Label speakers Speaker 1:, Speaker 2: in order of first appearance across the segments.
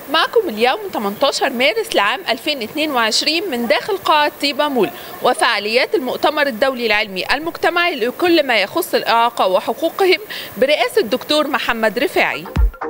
Speaker 1: معكم اليوم 18 مارس لعام 2022 من داخل قاعة طيبة مول وفعاليات المؤتمر الدولي العلمي المجتمعي لكل ما يخص الإعاقة وحقوقهم برئاسة الدكتور محمد رفاعي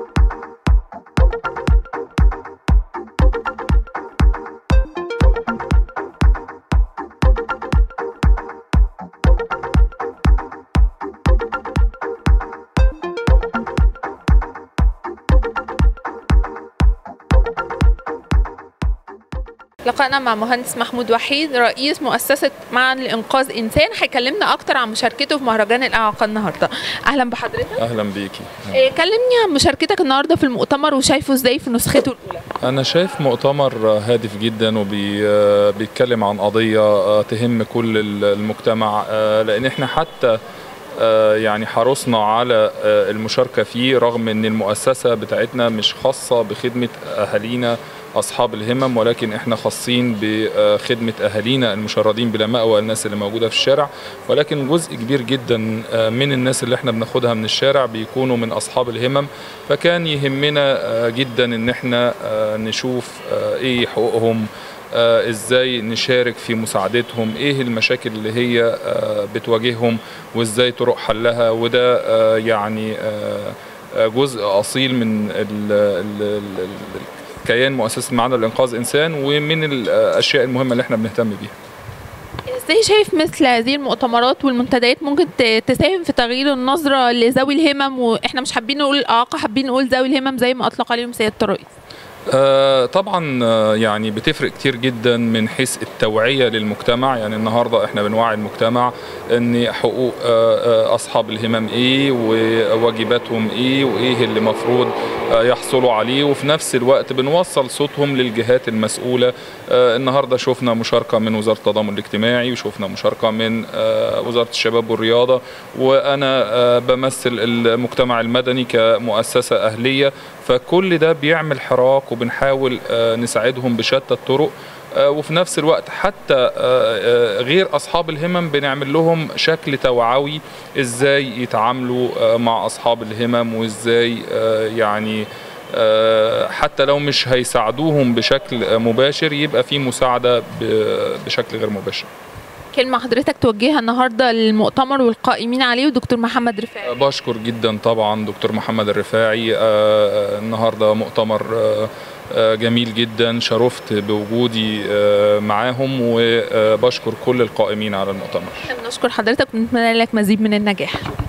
Speaker 1: لقاءنا مع مهندس محمود وحيد رئيس مؤسسة معا لإنقاذ إنسان هيكلمنا أكتر عن مشاركته في مهرجان الإعاقة النهاردة أهلا بحضرتك
Speaker 2: اهلا بيكي
Speaker 1: إيه، كلمني عن مشاركتك النهاردة في المؤتمر وشايفه إزاي في نسخته الأولى
Speaker 2: انا شايف مؤتمر هادف جدا وبيتكلم عن قضيه تهم كل المجتمع لان احنا حتى يعني حرصنا على المشاركه فيه رغم ان المؤسسه بتاعتنا مش خاصه بخدمه اهالينا اصحاب الهمم ولكن احنا خاصين بخدمه اهالينا المشردين بلا مأوى الناس اللي موجوده في الشارع ولكن جزء كبير جدا من الناس اللي احنا بناخدها من الشارع بيكونوا من اصحاب الهمم فكان يهمنا جدا ان احنا نشوف ايه حقوقهم آه ازاي نشارك في مساعدتهم ايه المشاكل اللي هي آه بتواجههم وازاي طرق حلها وده آه يعني جزء اصيل من ال ال ال كيان مؤسسه معنا لانقاذ انسان ومن الاشياء المهمه اللي احنا بنهتم بيها
Speaker 1: ازاي شايف مثل هذه المؤتمرات والمنتديات ممكن تساهم في تغيير النظره لذوي الهمم واحنا مش حابين نقول الاعاقه حابين نقول ذوي الهمم زي ما اطلق عليهم سياده الرئيس
Speaker 2: آه طبعا آه يعني بتفرق كتير جدا من حيث التوعية للمجتمع يعني النهاردة احنا بنوعي المجتمع ان حقوق آه اصحاب الهمم ايه وواجباتهم ايه وايه اللي مفروض يحصلوا عليه وفي نفس الوقت بنوصل صوتهم للجهات المسؤولة النهاردة شفنا مشاركة من وزارة التضامن الاجتماعي وشفنا مشاركة من وزارة الشباب والرياضة وانا بمثل المجتمع المدني كمؤسسة اهلية فكل ده بيعمل حراك وبنحاول نساعدهم بشتى الطرق وفي نفس الوقت حتى غير اصحاب الهمم بنعمل لهم شكل توعوي ازاي يتعاملوا مع اصحاب الهمم وازاي يعني حتى لو مش هيساعدوهم بشكل مباشر يبقى في مساعده بشكل غير مباشر
Speaker 1: كلمة حضرتك توجهها النهاردة للمؤتمر والقائمين عليه ودكتور محمد رفاعي
Speaker 2: بشكر جدا طبعا دكتور محمد الرفاعي النهاردة مؤتمر جميل جدا شرفت بوجودي معاهم وبشكر كل القائمين على المؤتمر
Speaker 1: نشكر حضرتك ونتمنى لك مزيد من النجاح